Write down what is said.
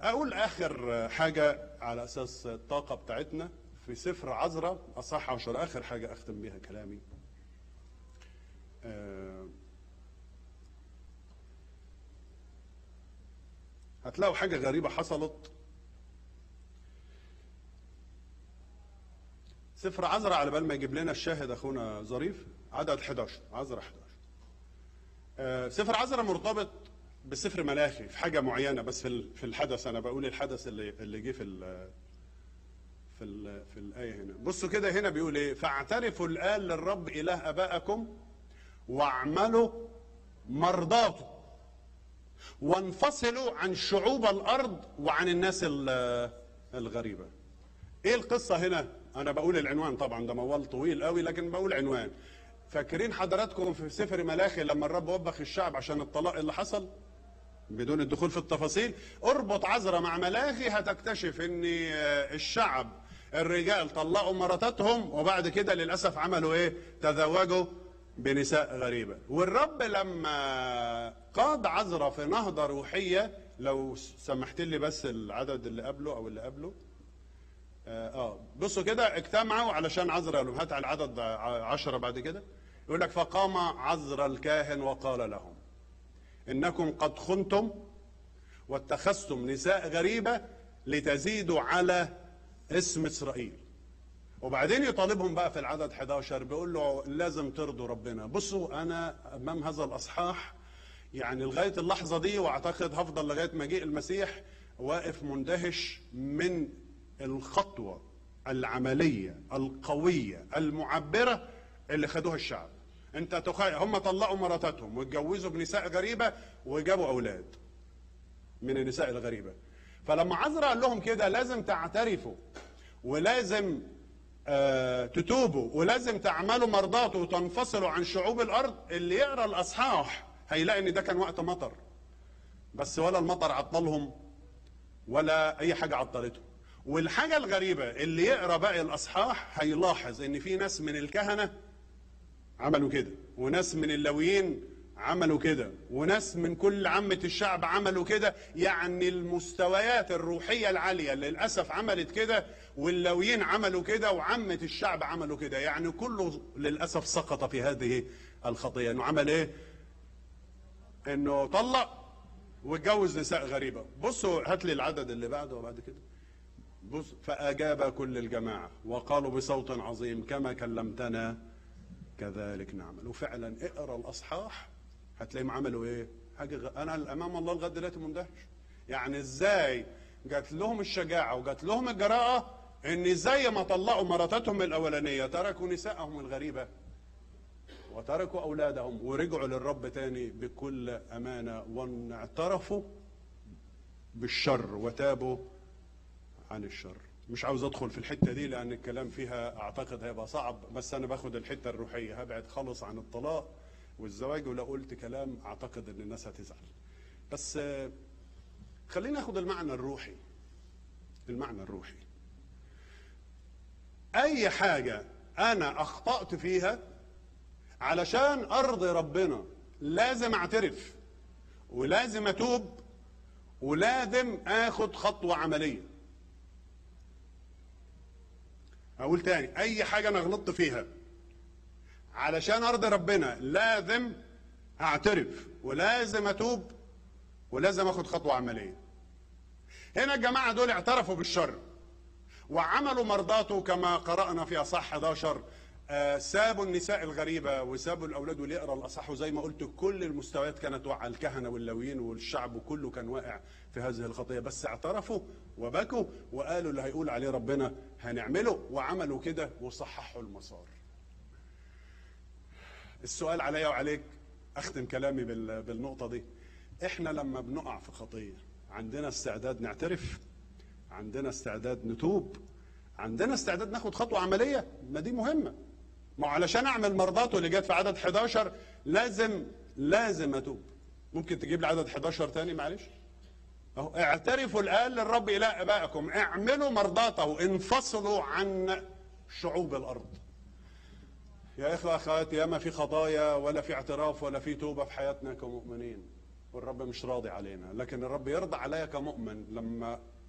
اقول اخر حاجه على اساس الطاقه بتاعتنا في سفر عذراء اصح عشر اخر حاجه اختم بيها كلامي آه، هتلاقوا حاجه غريبه حصلت سفر عذراء على بال ما يجيب لنا الشاهد اخونا ظريف عدد 11 عذراء 11 آه، سفر عذراء مرتبط بسفر ملاخي في حاجه معينه بس في ال- في الحدث انا بقول الحدث اللي اللي جه في ال في ال في الايه هنا بصوا كده هنا بيقول ايه فاعترفوا الان للرب اله ابائكم واعملوا مرضاته وانفصلوا عن شعوب الارض وعن الناس ال- الغريبه ايه القصه هنا انا بقول العنوان طبعا ده موال طويل قوي لكن بقول عنوان فاكرين حضراتكم في سفر ملاخي لما الرب وبخ الشعب عشان الطلاق اللي حصل بدون الدخول في التفاصيل اربط عذرة مع ملاخي هتكتشف ان آه، الشعب الرجال طلقوا مراتاتهم وبعد كده للاسف عملوا ايه تزوجوا بنساء غريبه والرب لما قاد عذرة في نهضه روحيه لو سمحت لي بس العدد اللي قبله او اللي قبله اه آه. بصوا كده اجتمعوا علشان عذرا قال لهم هات على العدد ع- عشرة بعد كده يقول لك فقام عذرا الكاهن وقال لهم انكم قد خنتم واتخذتم نساء غريبه لتزيدوا على اسم اسرائيل وبعدين يطالبهم بقى في العدد 11 بيقول له لازم ترضوا ربنا بصوا انا امام هذا الاصحاح يعني لغايه اللحظه دي واعتقد هفضل لغايه مجيء المسيح واقف مندهش من الخطوه العمليه القويه المعبره اللي خدوها الشعب انت تخيل هم طلقوا مراتاتهم واتجوزوا بنساء غريبه وجابوا اولاد من النساء الغريبة فلما عذرا قال لهم كده لازم تعترفوا ولازم آه تتوبوا ولازم تعملوا مرضاته وتنفصلوا عن شعوب الأرض اللي يقرأ الأصحاح هيلاقي إن ده كان وقت مطر بس ولا المطر عطلهم ولا أي حاجة عطلتهم والحاجة الغريبة اللي يقرأ باقي الأصحاح هيلاحظ إن في ناس من الكهنة عملوا كده وناس من اللويين عملوا كده وناس من كل عامة الشعب عملوا كده يعني المستويات الروحية العالية للأسف عملت كده واللويين عملوا كده وعامة الشعب عملوا كده يعني كله للأسف سقط في هذه الخطية انه عمل ايه انه طلق واتجوز نساء غريبة بصوا هات لي العدد اللي بعده وبعد كده بص فأجاب كل الجماعة وقالوا بصوت عظيم كما كلمتنا كذلك نعمل وفعلا اقرا الاصحاح هتلاقيهم عملوا ايه حاجه غ... انا امام الله لغايه دلوقتي مندهش يعني ازاي جات لهم الشجاعه وجات لهم الجراءه ان زي ما طلقوا مراتاتهم الاولانيه تركوا نسائهم الغريبه وتركوا اولادهم ورجعوا للرب تاني بكل امانه واعترفوا بالشر وتابوا عن الشر مش عاوز ادخل في الحته دي لان الكلام فيها اعتقد هيبقى صعب بس انا باخد الحته الروحيه هبعد خالص عن الطلاق والزواج ولو قلت كلام اعتقد ان الناس هتزعل بس آه، خلينا ناخد المعنى الروحي المعنى الروحي اي حاجه انا اخطات فيها علشان ارضي ربنا لازم اعترف ولازم اتوب ولازم اخد خطوه عمليه اقول تاني اي حاجه انا غلطت فيها علشان ارضي ربنا لازم اعترف ولازم اتوب ولازم اخد خطوه عمليه هنا الجماعه دول اعترفوا بالشر وعملوا مرضاته كما قرانا في اصح 11 آه، سابوا النساء الغريبه وسابوا الاولاد واللي يقرا الاصح وزي ما قلت كل المستويات كانت واقعه الكهنه واللويين والشعب كله كان واقع في هذه الخطيه بس اعترفوا وبكوا وقالوا اللي هيقول عليه ربنا هنعمله وعملوا كده وصححوا المسار السؤال عليا وعليك اختم كلامي بال- بالنقطه دي احنا لما بنقع في خطيه عندنا استعداد نعترف عندنا استعداد نتوب عندنا استعداد ناخد خطوه عمليه ما دي مهمه ما هو علشان اعمل مرضاته اللي جت في عدد 11 لازم لازم اتوب ممكن تجيب لي عدد 11 تاني معلش اهو اعترفوا الان للرب اله ابائكم اعملوا مرضاته انفصلوا عن شعوب الارض يا اخوه اخواتي ياما في خطايا ولا في اعتراف ولا في توبه في حياتنا كمؤمنين والرب مش راضي علينا لكن الرب يرضى عليا كمؤمن لما